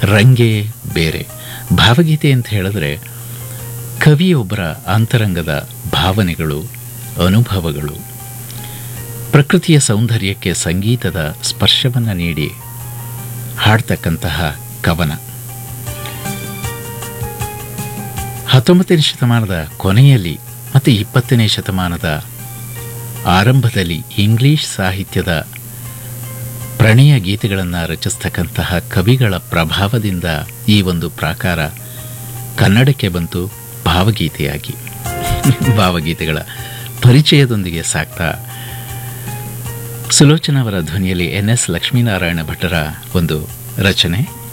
ರಂಗೇ ಬೇರೆ ಭಾವಗೀತೆ ಅಂತ ಹೇಳಿದ್ರೆ ಕವಿಯೊಬ್ಬರ ಅಂತರಂಗದ ಭಾವನೆಗಳು ಅನುಭವಗಳು ಪ್ರಕೃತಿಯ ಸೌಂದರ್ಯಕ್ಕೆ ಸಂಗೀತದ ಸ್ಪರ್ಶವನ್ನು ನೀಡಿ ಹಾಡ್ತಕ್ಕಂತಹ ಕವನ ಹತ್ತೊಂಬತ್ತನೇ ಶತಮಾನದ ಕೊನೆಯಲ್ಲಿ ಮತ್ತು ಇಪ್ಪತ್ತನೇ ಶತಮಾನದ ಆರಂಭದಲ್ಲಿ ಇಂಗ್ಲಿಷ್ ಸಾಹಿತ್ಯದ ಪ್ರಣಯ ಗೀತೆಗಳನ್ನು ರಚಿಸ್ತಕ್ಕಂತಹ ಕವಿಗಳ ಪ್ರಭಾವದಿಂದ ಈ ಒಂದು ಪ್ರಾಕಾರ ಕನ್ನಡಕ್ಕೆ ಬಂತು ಭಾವಗೀತೆಯಾಗಿ ಭಾವಗೀತೆಗಳ ಪರಿಚಯದೊಂದಿಗೆ ಸಾಕ್ತಾ ಸುಲೋಚನಾ ಅವರ ಧ್ವನಿಯಲ್ಲಿ ಎನ್ ಎಸ್ ಲಕ್ಷ್ಮೀನಾರಾಯಣ ಭಟ್ಟರ ಒಂದು ರಚನೆ